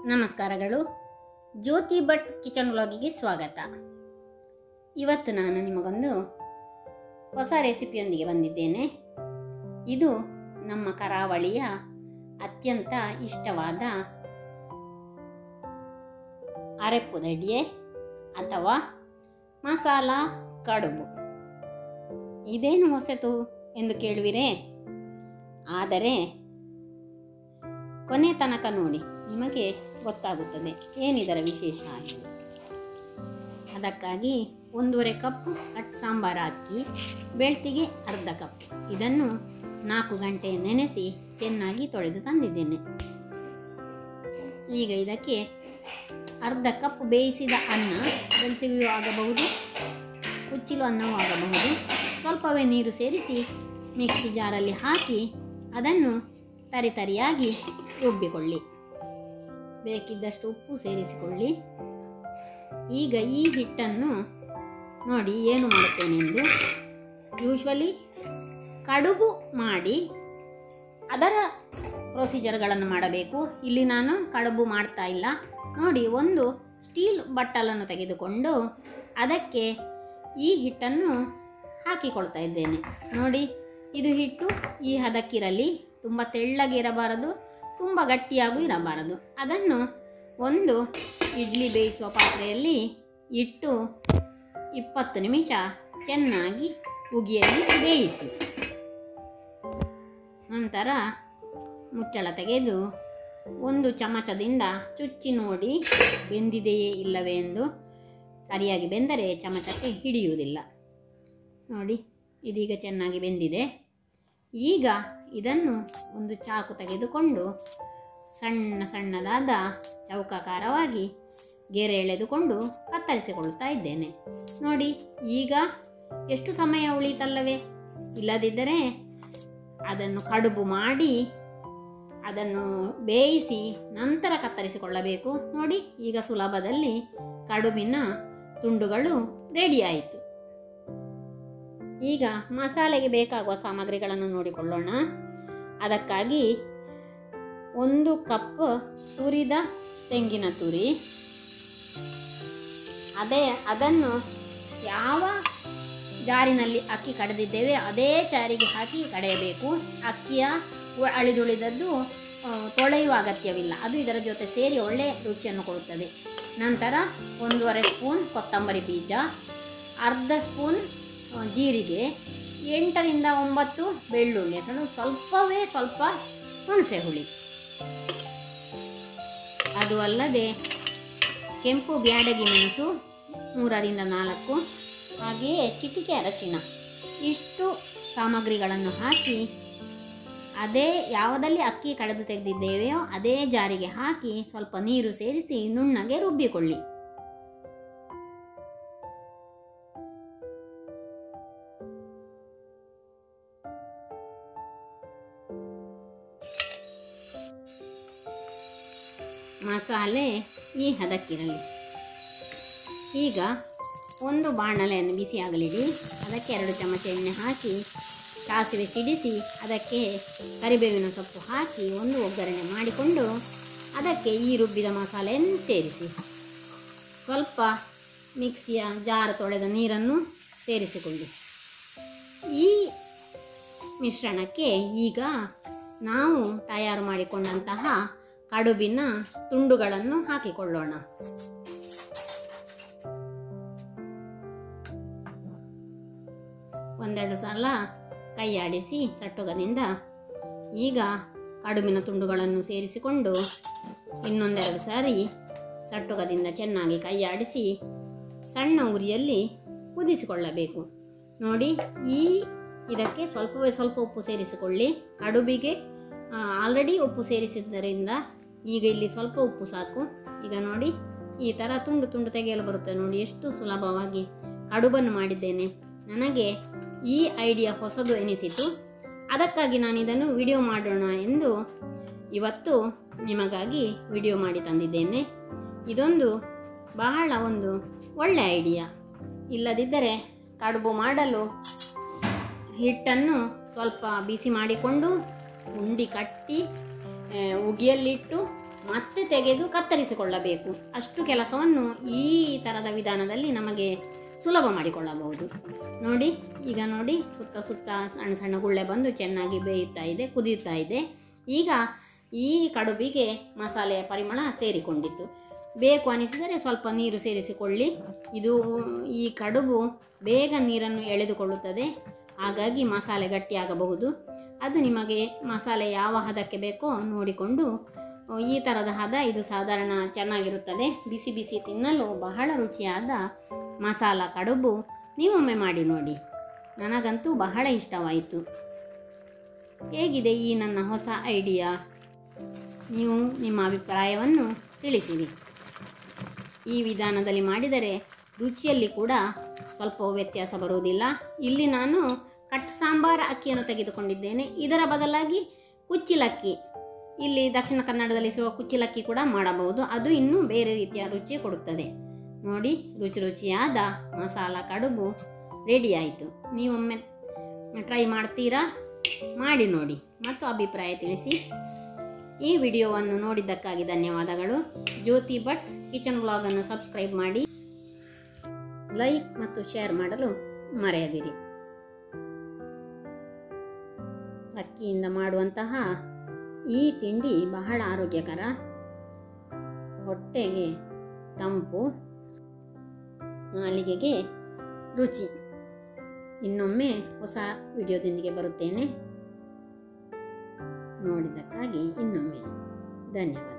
ನಮಸ್ಕಾರಗಳು ಜ್ಯೋತಿ buds kitchen ವ್ಲಾಗಿಗೆ ಸ್ವಾಗತ ಇವತ್ತು ನಾನು ನಿಮಗೊಂದು ಹೊಸ ರೆಸಿಪಿಯೊಂದಿಗೆ ಬಂದಿದ್ದೇನೆ ಇದು ನಮ್ಮ ಕರಾವಳಿಯ ಅತ್ಯಂತ ಇಷ್ಟವಾದ ಅರೆಪ್ಪುದಡಿಯೆ ಅಥವಾ ಮಸಾಲ ಕಡುಬು ಇದೇನು ಹೊಸತು ಎಂದು ಕೇಳುವಿರೇ ಆದರೆ ಕೊನೆ ತನಕ ನೋಡಿ ನಿಮಗೆ ಗೊತ್ತಾಗುತ್ತದೆ ಏನಿದರ ವಿಶೇಷ ಎಂದು ಅದಕ್ಕಾಗಿ ಒಂದೂವರೆ ಕಪ್ ಕಟ್ ಸಾಂಬಾರು ಅಕ್ಕಿ ಬೆಳ್ತಿಗೆ ಅರ್ಧ ಕಪ್ ಇದನ್ನು ನಾಲ್ಕು ಗಂಟೆ ನೆನೆಸಿ ಚೆನ್ನಾಗಿ ತೊಳೆದು ತಂದಿದ್ದೇನೆ ಈಗ ಇದಕ್ಕೆ ಅರ್ಧ ಕಪ್ ಬೇಯಿಸಿದ ಅನ್ನ ಬೆಳ್ತಿಗೆಯೂ ಆಗಬಹುದು ಕುಚ್ಚಿಲು ಅನ್ನವೂ ಆಗಬಹುದು ಸ್ವಲ್ಪವೇ ನೀರು ಸೇರಿಸಿ ಮಿಕ್ಸಿ ಜಾರಲ್ಲಿ ಹಾಕಿ ಅದನ್ನು ತರಿತರಿಯಾಗಿ ರುಬ್ಬಿಕೊಳ್ಳಿ ಬೇಕಿದ್ದಷ್ಟು ಉಪ್ಪು ಸೇರಿಸಿಕೊಳ್ಳಿ ಈಗ ಈ ಹಿಟ್ಟನ್ನು ನೋಡಿ ಏನು ಮಾಡುತ್ತೇನೆಂದು ಯೂಶ್ವಲಿ ಕಡುಬು ಮಾಡಿ ಅದರ ಪ್ರೊಸೀಜರ್ಗಳನ್ನು ಮಾಡಬೇಕು ಇಲ್ಲಿ ನಾನು ಕಡುಬು ಮಾಡ್ತಾ ಇಲ್ಲ ನೋಡಿ ಒಂದು ಸ್ಟೀಲ್ ಬಟ್ಟಲನ್ನು ತೆಗೆದುಕೊಂಡು ಅದಕ್ಕೆ ಈ ಹಿಟ್ಟನ್ನು ಹಾಕಿಕೊಳ್ತಾ ಇದ್ದೇನೆ ನೋಡಿ ಇದು ಹಿಟ್ಟು ಈ ಹದಕ್ಕಿರಲಿ ತುಂಬ ತೆಳ್ಳಗಿರಬಾರದು ತುಂಬ ಗಟ್ಟಿಯಾಗೂ ಇರಬಾರದು ಅದನ್ನು ಒಂದು ಇಡ್ಲಿ ಬೇಯಿಸುವ ಪಾತ್ರೆಯಲ್ಲಿ ಇಟ್ಟು ಇಪ್ಪತ್ತು ನಿಮಿಷ ಚೆನ್ನಾಗಿ ಉಗಿಯಲ್ಲಿ ಬೇಯಿಸಿ ನಂತರ ಮುಚ್ಚಳ ತೆಗೆದು ಒಂದು ಚಮಚದಿಂದ ಚುಚ್ಚಿ ನೋಡಿ ಬೆಂದಿದೆಯೇ ಇಲ್ಲವೇ ಎಂದು ಸರಿಯಾಗಿ ಬೆಂದರೆ ಚಮಚಕ್ಕೆ ಹಿಡಿಯುವುದಿಲ್ಲ ನೋಡಿ ಇದೀಗ ಚೆನ್ನಾಗಿ ಬೆಂದಿದೆ ಈಗ ಇದನ್ನು ಒಂದು ಚಾಕು ತೆಗೆದುಕೊಂಡು ಸಣ್ಣ ಸಣ್ಣದಾದ ಚೌಕಾಕಾರವಾಗಿ ಗೆರೆ ಎಳೆದುಕೊಂಡು ಕತ್ತರಿಸಿಕೊಳ್ತಾ ಇದ್ದೇನೆ ನೋಡಿ ಈಗ ಎಷ್ಟು ಸಮಯ ಉಳಿತಲ್ಲವೇ ಇಲ್ಲದಿದ್ದರೆ ಅದನ್ನು ಕಡುಬು ಮಾಡಿ ಅದನ್ನು ಬೇಯಿಸಿ ನಂತರ ಕತ್ತರಿಸಿಕೊಳ್ಳಬೇಕು ನೋಡಿ ಈಗ ಸುಲಭದಲ್ಲಿ ಕಡುಬಿನ ತುಂಡುಗಳು ರೆಡಿ ಆಯಿತು ಈಗ ಮಸಾಲೆಗೆ ಬೇಕಾಗುವ ಸಾಮಗ್ರಿಗಳನ್ನು ನೋಡಿಕೊಳ್ಳೋಣ ಅದಕ್ಕಾಗಿ ಒಂದು ಕಪ್ ತುರಿದ ತೆಂಗಿನ ತುರಿ ಅದೇ ಅದನ್ನು ಯಾವ ಜಾರಿನಲ್ಲಿ ಅಕ್ಕಿ ಕಡೆದಿದ್ದೇವೆ ಅದೇ ಜಾರಿಗೆ ಹಾಕಿ ಕಡೆಯಬೇಕು ಅಕ್ಕಿಯ ಉ- ಅಳಿದುಳಿದದ್ದು ಆ, ತೊಳೆಯುವ ಅಗತ್ಯವಿಲ್ಲ ಅದು ಇದರ ಜೊತೆ ಸೇರಿ ಒಳ್ಳೆ ರುಚಿಯನ್ನು ಕೊಡುತ್ತದೆ ನಂತರ ಒಂದೂವರೆ ಸ್ಪೂನ್ ಕೊತ್ತಂಬರಿ ಬೀಜ ಅರ್ಧ ಸ್ಪೂನ್ ಆ, ಜೀರಿಗೆ ಎಂಟರಿಂದ ಒಂಬತ್ತು ಬೆಳ್ಳುಳ್ಳಿ ಸಣ್ಣ ಸ್ವಲ್ಪವೇ ಸ್ವಲ್ಪ ಹುಣಸೆ ಹುಳಿ ಅದು ಅಲ್ಲದೆ ಕೆಂಪು ಬ್ಯಾಡಗಿ ಮೆಣಸು ಮೂರರಿಂದ ನಾಲ್ಕು ಹಾಗೆಯೇ ಚಿಟಿಕೆ ಅರಶಿನ ಇಷ್ಟು ಸಾಮಗ್ರಿಗಳನ್ನು ಹಾಕಿ ಅದೇ ಯಾವುದಲ್ಲಿ ಅಕ್ಕಿ ಕಡೆದು ತೆಗೆದಿದ್ದೇವೆಯೋ ಅದೇ ಜಾರಿಗೆ ಹಾಕಿ ಸ್ವಲ್ಪ ನೀರು ಸೇರಿಸಿ ನುಣ್ಣಗೆ ರುಬ್ಬಿಕೊಳ್ಳಿ ಮಸಾಲೆ ಈ ಹದಕ್ಕಿರಲಿ ಈಗ ಒಂದು ಬಾಣಲೆಯನ್ನು ಬಿಸಿಯಾಗಲಿಡಿ ಅದಕ್ಕೆ ಎರಡು ಚಮಚ ಎಣ್ಣೆ ಹಾಕಿ ಸಾಸಿವೆ ಸಿಡಿಸಿ ಅದಕ್ಕೆ ಕರಿಬೇವಿನ ಸೊಪ್ಪು ಹಾಕಿ ಒಂದು ಒಗ್ಗರಣೆ ಮಾಡಿಕೊಂಡು ಅದಕ್ಕೆ ಈ ರುಬ್ಬಿದ ಮಸಾಲೆಯನ್ನು ಸೇರಿಸಿ ಸ್ವಲ್ಪ ಮಿಕ್ಸಿಯ ಜಾರ ತೊಳೆದ ನೀರನ್ನು ಸೇರಿಸಿಕೊಳ್ಳಿ ಈ ಮಿಶ್ರಣಕ್ಕೆ ಈಗ ನಾವು ತಯಾರು ಮಾಡಿಕೊಂಡಂತಹ ಕಡುಬಿನ ತುಂಡುಗಳನ್ನು ಹಾಕಿಕೊಳ್ಳೋಣ ಒಂದೆರಡು ಸಲ ಕೈಯಾಡಿಸಿ ಸಟ್ಟುಗದಿಂದ ಈಗ ಕಡುಬಿನ ತುಂಡುಗಳನ್ನು ಸೇರಿಸಿಕೊಂಡು ಇನ್ನೊಂದೆರಡು ಸಾರಿ ಸಟ್ಟುಗದಿಂದ ಚೆನ್ನಾಗಿ ಕೈಯಾಡಿಸಿ ಸಣ್ಣ ಉರಿಯಲ್ಲಿ ಕುದಿಸಿಕೊಳ್ಳಬೇಕು ನೋಡಿ ಈ ಇದಕ್ಕೆ ಸ್ವಲ್ಪವೇ ಸ್ವಲ್ಪ ಉಪ್ಪು ಸೇರಿಸಿಕೊಳ್ಳಿ ಕಡುಬಿಗೆ ಆಲ್ರೆಡಿ ಉಪ್ಪು ಸೇರಿಸಿದ್ದರಿಂದ ಈಗ ಇಲ್ಲಿ ಸ್ವಲ್ಪ ಉಪ್ಪು ಸಾಕು ಈಗ ನೋಡಿ ಈ ಥರ ತುಂಡು ತುಂಡು ತೆಗೆಯಲು ಬರುತ್ತೆ ನೋಡಿ ಎಷ್ಟು ಸುಲಭವಾಗಿ ಕಡುಬನ್ನು ಮಾಡಿದ್ದೇನೆ ನನಗೆ ಈ ಐಡಿಯಾ ಹೊಸದು ಎನಿಸಿತು ಅದಕ್ಕಾಗಿ ನಾನು ಇದನ್ನು ವಿಡಿಯೋ ಮಾಡೋಣ ಎಂದು ಇವತ್ತು ನಿಮಗಾಗಿ ವಿಡಿಯೋ ಮಾಡಿ ತಂದಿದ್ದೇನೆ ಇದೊಂದು ಬಹಳ ಒಂದು ಒಳ್ಳೆ ಐಡಿಯಾ ಇಲ್ಲದಿದ್ದರೆ ಕಡುಬು ಮಾಡಲು ಹಿಟ್ಟನ್ನು ಸ್ವಲ್ಪ ಬಿಸಿ ಮಾಡಿಕೊಂಡು ಉಂಡಿ ಕಟ್ಟಿ ಆ, ಉಗಿಯಲ್ಲಿಟ್ಟು ಮತ್ತೆ ತೆಗೆದು ಕತ್ತರಿಸಿಕೊಳ್ಳಬೇಕು ಅಷ್ಟು ಕೆಲಸವನ್ನು ಈ ಥರದ ವಿಧಾನದಲ್ಲಿ ನಮಗೆ ಸುಲಭ ಮಾಡಿಕೊಳ್ಳಬಹುದು ನೋಡಿ ಈಗ ನೋಡಿ ಸುತ್ತ ಸುತ್ತ ಸಣ್ಣ ಸಣ್ಣ ಗುಳ್ಳೆ ಬಂದು ಚೆನ್ನಾಗಿ ಬೇಯುತ್ತಾ ಇದೆ ಕುದಿಯುತ್ತಾ ಇದೆ ಈಗ ಈ ಕಡುಬಿಗೆ ಮಸಾಲೆಯ ಪರಿಮಳ ಸೇರಿಕೊಂಡಿತ್ತು ಬೇಕು ಅನಿಸಿದರೆ ಸ್ವಲ್ಪ ನೀರು ಸೇರಿಸಿಕೊಳ್ಳಿ ಇದು ಈ ಕಡುಬು ಬೇಗ ನೀರನ್ನು ಎಳೆದುಕೊಳ್ಳುತ್ತದೆ ಹಾಗಾಗಿ ಮಸಾಲೆ ಗಟ್ಟಿಯಾಗಬಹುದು ಅದು ನಿಮಗೆ ಮಸಾಲೆ ಯಾವ ಹದಕ್ಕೆ ಬೇಕೋ ನೋಡಿಕೊಂಡು ಈ ಥರದ ಹದ ಇದು ಸಾಧಾರಣ ಚೆನ್ನಾಗಿರುತ್ತದೆ ಬಿಸಿ ಬಿಸಿ ತಿನ್ನಲು ಬಹಳ ರುಚಿಯಾದ ಮಸಾಲ ಕಡುಬು ನೀವೊಮ್ಮೆ ಮಾಡಿ ನೋಡಿ ನನಗಂತೂ ಬಹಳ ಇಷ್ಟವಾಯಿತು ಹೇಗಿದೆ ಈ ನನ್ನ ಹೊಸ ಐಡಿಯಾ ನೀವು ನಿಮ್ಮ ಅಭಿಪ್ರಾಯವನ್ನು ತಿಳಿಸಿರಿ ಈ ವಿಧಾನದಲ್ಲಿ ಮಾಡಿದರೆ ರುಚಿಯಲ್ಲಿ ಕೂಡ ಸ್ವಲ್ಪ ವ್ಯತ್ಯಾಸ ಬರುವುದಿಲ್ಲ ಇಲ್ಲಿ ನಾನು ಕಟ್ ಸಾಂಬಾರ ಅಕ್ಕಿಯನ್ನು ತೆಗೆದುಕೊಂಡಿದ್ದೇನೆ ಇದರ ಬದಲಾಗಿ ಕುಚ್ಚಿಲಕ್ಕಿ ಇಲ್ಲಿ ದಕ್ಷಿಣ ಕನ್ನಡದಲ್ಲಿ ಸಿಗುವ ಕುಚ್ಚಿಲಕ್ಕಿ ಕೂಡ ಮಾಡಬಹುದು ಅದು ಇನ್ನೂ ಬೇರೆ ರೀತಿಯ ರುಚಿ ಕೊಡುತ್ತದೆ ನೋಡಿ ರುಚಿ ರುಚಿಯಾದ ಮಸಾಲ ಕಡುಬು ರೆಡಿ ಆಯಿತು ನೀವೊಮ್ಮೆ ಟ್ರೈ ಮಾಡ್ತೀರಾ ಮಾಡಿ ನೋಡಿ ಮತ್ತು ಅಭಿಪ್ರಾಯ ತಿಳಿಸಿ ಈ ವಿಡಿಯೋವನ್ನು ನೋಡಿದ್ದಕ್ಕಾಗಿ ಧನ್ಯವಾದಗಳು ಜ್ಯೋತಿ ಭಟ್ಸ್ ಕಿಚನ್ ವ್ಲಾಗನ್ನು ಸಬ್ಸ್ಕ್ರೈಬ್ ಮಾಡಿ ಲೈಕ್ ಮತ್ತು ಶೇರ್ ಮಾಡಲು ಮರೆಯದಿರಿ ಅಕ್ಕಿಯಿಂದ ಮಾಡುವಂತಹ ಈ ತಿಂಡಿ ಬಹಳ ಆರೋಗ್ಯಕರ ಹೊಟ್ಟೆಗೆ ತಂಪು ನಾಲಿಗೆಗೆ ರುಚಿ ಇನ್ನೊಮ್ಮೆ ಹೊಸ ವಿಡಿಯೋದೊಂದಿಗೆ ಬರುತ್ತೇನೆ ನೋಡಿದ್ದಕ್ಕಾಗಿ ಇನ್ನೊಮ್ಮೆ ಧನ್ಯವಾದ